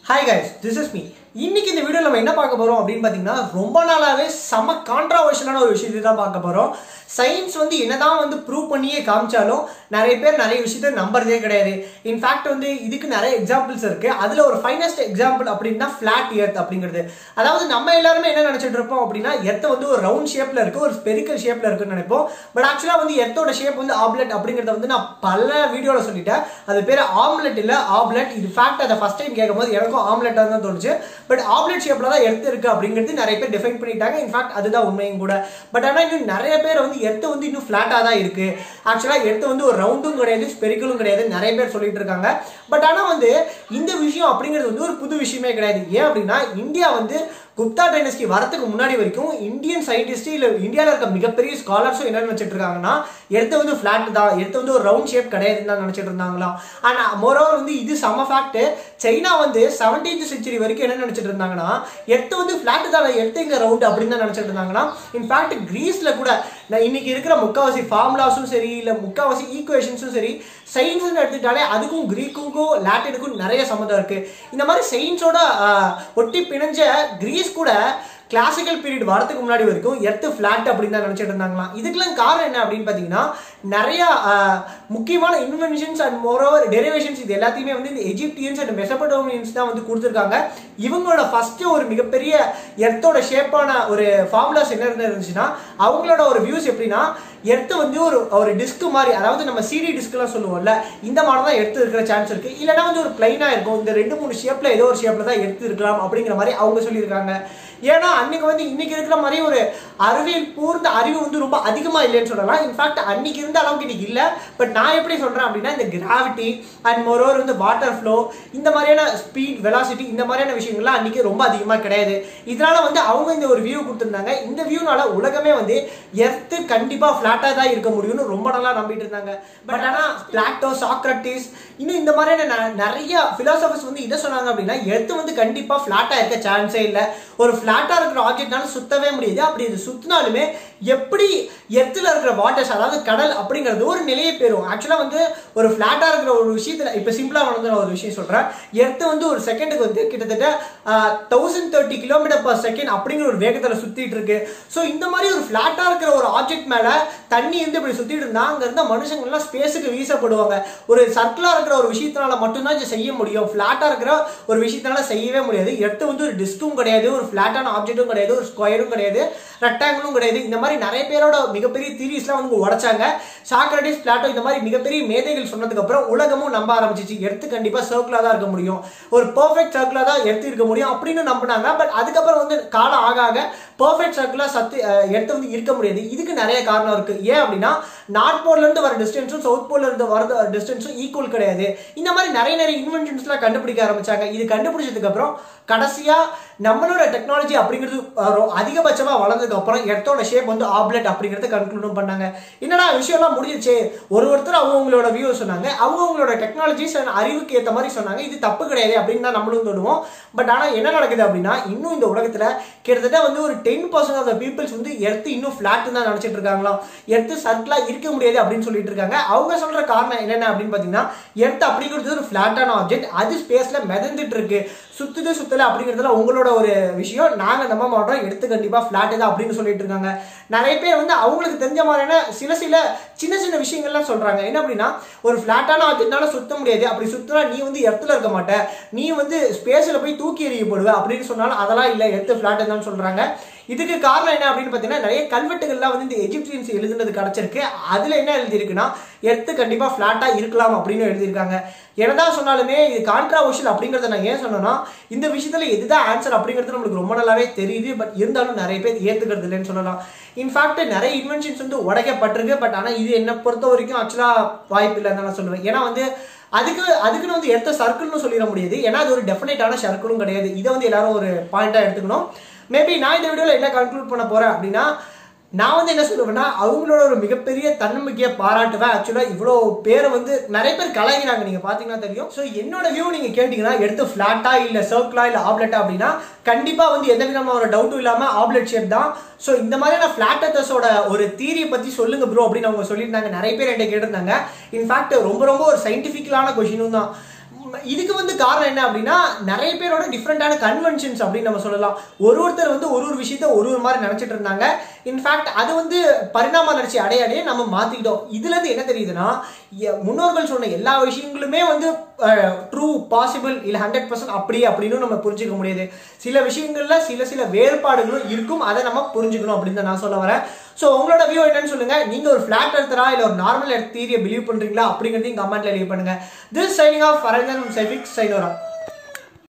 hi guys this is me இன்னைக்கு இந்த video நம்ம என்ன பார்க்க போறோம் அப்படின்னு பார்த்தீங்கன்னா ரொம்ப நாளாவே செம கான்ட்ராவர்ஷியலான ஒரு விஷயத்தை தான் பார்க்க போறோம் சயின்ஸ் வந்து என்னதான் வந்து ப்ரூவ் பண்ணியே காமிச்சாலும் நிறைய பேர் நிறைய விஷயத்த நம்புறதே கிடையாது இன்ஃபேக்ட் வந்து இதுக்கு நிறைய எக்ஸாம்பிள்ஸ் இருக்கு அதுல ஒரு ஃபைனஸ்ட் எக்ஸாம்பிள் அப்படின்னா ஃபிளாட் எர்த் அப்படிங்கிறது அதாவது நம்ம எல்லாருமே என்ன நினைச்சிட்டு இருப்போம் அப்படின்னா எர்த் வந்து ஒரு ரவுண்ட் ஷேப்ல இருக்கு ஒரு ஸ்பெரிக்கல் ஷேப்ல இருக்குன்னு நினைப்போம் பட் ஆக்சுவலா வந்து எர்த்தோட ஷேப் வந்து ஆப்லெட் அப்படிங்கறத வந்து நான் பல வீடியோல சொல்லிட்டேன் அது பேர் ஆம்லெட் இல்ல ஆப்லெட் இது ஃபேக்ட் அதை ஃபர்ஸ்ட் டைம் கேட்கும்போது எனக்கும் ஆம்லெட்டா தான் தோணுச்சு பட் ஆப்லெட் ஷேப்ல தான் எர்த் இருக்கு அப்படிங்கிறது நிறைய பேர் டிஃபைன் பண்ணிட்டாங்க இன்ஃபேக்ட் அதுதான் உண்மையும் கூட பட் ஆனா இன்னும் நிறைய பேர் வந்து எர்த் வந்து இன்னும் ஃபிளாட்டா தான் இருக்கு ஆக்சுவலா எர்த் வந்து ஒரு ரவுண்டும் கிடையாது ஸ்பெரிக்கலும் கிடையாது நிறைய பேர் சொல்லிட்டு இருக்காங்க பட் ஆனா வந்து இந்த விஷயம் அப்படிங்கிறது வந்து ஒரு புது விஷயமே கிடையாது ஏன் அப்படின்னா இந்தியா வந்து குப்தா டைனஸ்டி வரதுக்கு முன்னாடி வரைக்கும் இந்தியன் சயின்டிஸ்ட் இல்ல இந்தியாவில் இருக்க மிகப்பெரிய ஸ்காலர்ஸும் என்ன நினைச்சிட்டு இருக்காங்கன்னா எடுத்து வந்து ஃபிளாட் தான் எடுத்து வந்து ஒரு ரவுண்ட் ஷேப் கிடையாதுன்னு தான் நினைச்சிட்டு இருந்தாங்களாம் ஆனா மோரோவர் வந்து இது செம ஃபேக்ட் சைனா வந்து செவன்டீன்த் செஞ்சுரி வரைக்கும் என்ன நினைச்சிட்டு இருந்தாங்கன்னா எடுத்து வந்து ஃபிளாட் தான் எடுத்து இங்க ரவுண்ட் அப்படின்னு தான் நினைச்சிட்டு இருந்தாங்கன்னா இன்ஃபேக்ட் கிரீஸ்ல கூட நான் இன்னைக்கு இருக்கிற முக்காவாசி ஃபார்முலாஸும் சரி இல்ல முக்காவாசி ஈக்குவேஷன்ஸும் சரி சயின்ஸ்னு எடுத்துக்கிட்டாலே அதுக்கும் கிரீக்குக்கும் லாட்டினுக்கும் நிறைய சம்மந்தம் இருக்கு இந்த மாதிரி சயின்ஸோட ஒட்டி பிணைஞ்ச கிரீஸ் கூட கிளாசிக்கல் பீரியட் வரதுக்கு முன்னாடி வரைக்கும் எர்த்து ஃபிளாட் அப்படின்னு தான் நினைச்சிட்டு இருந்தாங்களாம் இதுக்கெல்லாம் காரணம் என்ன அப்படின்னு பார்த்தீங்கன்னா நிறைய ஆஹ், முக்கியமான இன்வென்ஷன்ஸ் அண்ட் மோரோவர் டெரிவேஷன்ஸ் இது எல்லாத்தையுமே வந்து இந்த எஜிப்தியன்ஸ் அண்ட் மெசபடோமியன்ஸ் தான் வந்து கொடுத்துருக்காங்க இவங்களோட ஃபர்ஸ்ட் ஒரு மிகப்பெரிய எர்த்தோட ஷேப்பான ஒரு ஃபார்முலாஸ் என்ன இருந்து இருந்துச்சுன்னா அவங்களோட ஒரு வியூஸ் எப்படின்னா எர்த்து வந்து ஒரு ஒரு டிஸ்க் மாதிரி அதாவது நம்ம சிடி டிஸ்க்லாம் சொல்லுவோம்ல இந்த மாதிரி தான் எடுத்து இருக்கிற சான்ஸ் இருக்கு இல்லைன்னா வந்து ஒரு பிளைனா இருக்கும் இந்த ரெண்டு மூணு ஷேப்ல ஏதோ ஒரு ஷேப்ல தான் எடுத்து இருக்கலாம் அப்படிங்கிற மாதிரி அவங்க சொல்லியிருக்காங்க ஏன்னா அன்னைக்கு வந்து இன்னைக்கு இருக்கிற மாதிரி ஒரு அறிவியல் பூர்ந்த அறிவு வந்து ரொம்ப அதிகமா இல்லைன்னு சொல்லலாம் இன்ஃபேக்ட் அன்னைக்கு இருந்த அளவுக்கு இன்னைக்கு இல்லை பட் நான் எப்படி சொல்றேன் அப்படின்னா இந்த கிராவிட்டி அண்ட் மொரோவர் வந்து வாட்டர் ஃப்ளோ இந்த மாதிரியான ஸ்பீட் வெலாசிட்டி இந்த மாதிரியான விஷயங்கள்லாம் அன்னைக்கு ரொம்ப அதிகமாக கிடையாது இதனால வந்து அவங்க இந்த ஒரு வியூ கொடுத்துருந்தாங்க இந்த வியூனால உலகமே வந்து எர்த்து கண்டிப்பா ஃபிளாட்டா தான் இருக்க முடியும்னு ரொம்ப நாளா நம்பிட்டு இருந்தாங்க பட் ஆனா பிளாட்டோ சாக்ரட்டிஸ் இன்னும் இந்த மாதிரியான ந- நிறைய பிலாசபர்ஸ் வந்து இதை சொன்னாங்க அப்படின்னா எர்த்து வந்து கண்டிப்பா ஃபிளாட்டா இருக்க சான்ஸே இல்லை ஒரு ஃபிளாட்டா இருக்கிற ஆப்ஜெக்ட்னால சுத்தவே முடியாது அப்படி இது சுத்தினாலுமே எப்படி எர்த்துல இருக்கிற வாட்டர்ஸ் அதாவது கடல் அப்படிங்கிறது ஒரு நிலையை பெறும் ஆக்சுவலா வந்து ஒரு ஃபிளாட்டா இருக்கிற ஒரு விஷயத்துல இப்ப சிம்பிளா வந்து நான் ஒரு விஷயம் சொல்றேன் எர்த்து வந்து ஒரு செகண்டுக்கு வந்து கிட்டத்தட்ட thousand thirty kilometre per second அப்படிங்கிற ஒரு வேகத்துல சுத்திட்டு இருக்கு ஸோ இந்த மாதிரி ஒரு ஃபிளாட்டா இருக்கிற ஒரு ஆப்ஜெக்ட் மேல தண்ணி இருந்து இப்படி சுத்திட்டு இருந்தா அங்க இருந்த மனுஷங்க எல்லாம் ஸ்பேஸுக்கு வீசப்படுவாங்க ஒரு சர்க்கிளா இருக்கிற ஒரு விஷயத்தினால மட்டும்தான் இது செய்ய முடியும் ஃபிளாட்டா இருக்கிற ஒரு விஷயத்தினால செய்யவே முடியாது எர்த்து வந்து ஒரு டிஸ்கும் கிடையாது ஒரு ஃபிளாட்டான ஆப்ஜெக்ட்டும் கிடையாது ஒரு ஸ்கொயரும் கிடையாது ரெக்டாங்கிளும் கிடையாது இந்த மாதிரி நிறைய பேரோட மிகப்பெரிய தியரிஸ்லாம் வந்து உடைச்சாங்க சாக்ரட்டிஸ் பிளாட்டோ இந்த மாதிரி மிகப்பெரிய மேதைகள் சொன்னதுக்கு அப்புறம் உலகமும் நம்ப ஆரம்பிச்சிச்சு எடுத்து கண்டிப்பா சர்க்கிளா தான் இருக்க முடியும் ஒரு பெர்ஃபெக்ட் சர்க்கிளா தான் எடுத்து இருக்க முடியும் அப்படின்னு நம்பினாங்க பட் அதுக்கப்புறம் வந்து காலம் ஆக ஆக பெர்ஃபெக்ட் சர்க்கிளா சத்து அஹ், எடுத்து வந்து இருக்க முடியாது இதுக்கு நிறைய காரணம் இருக்கு ஏன் அப்படின்னா நார்த் போல்ல இருந்து வர டிஸ்டன்ஸும் சவுத் போல்ல இருந்து வர டிஸ்டன்ஸும் ஈக்குவல் கிடையாது இந்த மாதிரி நிறைய நிறைய இன்வென்ஷன்ஸ்லாம் கண்டுபிடிக்க ஆரம்பிச்சாங்க இது கண்டுபிடிச்சதுக்கு அப்புறம் கடைசியா நம்மளோட டெக்னாலஜி அப்படிங்கிறது அஹ், ரொ- அதிகபட்சமா வளர்ந்ததுக்கு அப்புறம் எர்த்தோட ஷேப் வந்து ஆப்லெட் அப்படிங்கறத கன்க்ளூடும் பண்ணாங்க என்னடா விஷயம்லாம் முடிஞ்சிச்சு ஒரு ஒருத்தர் அவங்கவுங்களோட வியூ சொன்னாங்க அவங்கவுங்களோட டெக்னாலஜிஸ் அண்ட் அறிவுக்கு ஏற்ற மாதிரி சொன்னாங்க இது தப்பு கிடையாது அப்படின்னு தான் நம்மளும் தோணுவோம் பட் ஆனா என்ன நடக்குது அப்படின்னா இன்னும் இந்த உலகத்துல கிட்டத்தட்ட வந்து ஒரு ten percent of the peoples வந்து எர்த்து இன்னும் ஃபிளாட் தான் நினைச்சிட்டு இருக்காங்களாம் எர்த்து சர்க்கிளா இருக்க முடியாது அப்படின்னு சொல்லிட்டு இருக்காங்க அவங்க சொல்ற காரணம் என்னென்ன அப்படின்னு பாத்தீங்கன்னா எர்த் அப்படிங்கிறது ஒரு ஃபிளாட்டான ஆப்ஜெக்ட் அது ஸ்பேஸ்ல மிதந்துட்டு இருக்கு சுத்துது சுத்தல அப்படிங்கிறதுல உங்களோட ஒரு விஷயம் நாங்க நம்ப மாட்டோம் எடுத்து கண்டிப்பா ஃபிளாட் தான் அப்படின்னு சொல்லிட்டு இருக்காங்க நிறைய பேர் வந்து அவங்களுக்கு தெரிஞ்ச மாதிரியான சில சில சின்ன சின்ன விஷயங்கள்லாம் சொல்றாங்க என்ன அப்படின்னா ஒரு ஃபிளாட்டான ஆப்ஜெக்ட்னால சுத்த முடியாது அப்படி சுத்தினா நீ வந்து எர்த்துல இருக்க மாட்ட நீ வந்து ஸ்பேஸ்ல போய் தூக்கி எறியப்படுவ அப்படின்னு சொன்னாலும் அதெல்லாம் இல்ல எர்த்து ஃபிளாட் தான் சொல்றாங்க இதுக்கு காரணம் என்ன அப்படின்னு பார்த்தீங்கன்னா நிறைய கல்வெட்டுகள்லாம் வந்து இந்த எஜிப்சியன்ஸ் எழுதுனது கிடைச்சிருக்கு அதுல என்ன எழுதியிருக்குன்னா எர்த்து கண்டிப்பா ஃபிளாட்டா இருக்கலாம் அப்படின்னு எழுதியிருக்காங்க என்னதான் சொன்னாலுமே இது கான்ட்ராவர்ஷியல் அப்படிங்கறத நான் ஏன் சொன்னேன்னா இந்த விஷயத்துல எதுதான் ஆன்சர் அப்படிங்கிறது நம்மளுக்கு ரொம்ப நல்லாவே தெரியுது பட் இருந்தாலும் நிறைய பேர் ஏத்துக்கிறது இல்லைன்னு சொல்லலாம் இன்ஃபேக்ட் நிறைய இன்வென்ஷன்ஸ் வந்து உடைக்கப்பட்டிருக்கு பட் ஆனா இது என்ன பொறுத்த வரைக்கும் ஆக்சுவலா வாய்ப்பு இல்லைன்னு தான் நான் சொல்லுவேன் ஏன்னா வந்து அதுக்கு அதுக்குன்னு வந்து எடுத்த சர்க்கிள்னு சொல்லிட முடியாது ஏன்னா அது ஒரு டெஃபினட்டான சர்க்கிளும் கிடையாது இதை வந்து எல்லாரும் ஒரு பாயிண்டா எடுத்துக்கணும் மேபி நான் இந்த வீடியோல என்ன கன்க்ளூட் பண்ண போறேன் அப்படின்னா நான் வந்து என்ன சொல்லுவேன்னா அவங்களோட ஒரு மிகப்பெரிய தன்னம்பிக்கையை பாராட்டுவேன் ஆக்சுவலா இவ்வளோ பேரை வந்து நிறைய பேர் கலாய்கிறாங்க நீங்க பாத்தீங்கன்னா தெரியும் ஸோ என்னோட வியூ நீங்க கேட்டீங்கன்னா எடுத்து ஃபிளாட்டா இல்ல சர்க்கிளா இல்ல ஆப்லெட்டா அப்படின்னா கண்டிப்பா வந்து எந்த விதமான ஒரு டவுட்டும் இல்லாம ஆப்லெட் ஷேப் தான் ஸோ இந்த மாதிரியான ஃபிளாட் எர்த்தஸோட ஒரு தீரியை பத்தி சொல்லுங்க ப்ரோ அப்படின்னு அவங்க சொல்லியிருந்தாங்க நிறைய பேர் என்கிட்ட கேட்டிருந்தாங்க இன்ஃபேக்ட் ரொம்ப ரொம்ப ஒரு சயின்டிஃபிக்கலான கொஷினும் தான் ம், இதுக்கு வந்து காரணம் என்ன அப்படின்னா நிறைய பேரோட டிஃப்ரெண்டான கன்வென்ஷன்ஸ் அப்படின்னு நம்ம சொல்லலாம் ஒரு ஒருத்தர் வந்து ஒரு ஒரு விஷயத்த ஒரு ஒரு மாதிரி நினைச்சிட்டு இருந்தாங்க இன்ஃபேக்ட் அது வந்து பரிணாம வளர்ச்சி அடைய அடைய நம்ம மாத்திக்கிட்டோம் இதுல இருந்து என்ன தெரியுதுன்னா எ- முன்னோர்கள் சொன்ன எல்லா விஷயங்களுமே வந்து ட்ரூ பாசிபிள் இல்லை ஹண்ட்ரட் பர்சன்ட் அப்படி அப்படின்னு நம்ம புரிஞ்சுக்க முடியாது சில விஷயங்கள்ல சில சில வேறுபாடுகளும் இருக்கும் அதை நம்ம புரிஞ்சுக்கணும் அப்படின்னு தான் நான் சொல்ல வரேன் ஸோ உங்களோட வியூ என்னன்னு சொல்லுங்க நீங்க ஒரு ஃபிளாட் எடுத்தரா இல்லை ஒரு நார்மல் எர்த் தியரியை பிலீவ் பண்றீங்களா அப்படிங்கிறதையும் கமெண்ட்ல லீவ் பண்ணுங்க திஸ் சைனிங் ஆஃப் ஃபரஞ்சன் சைஃபிக் சைனோரா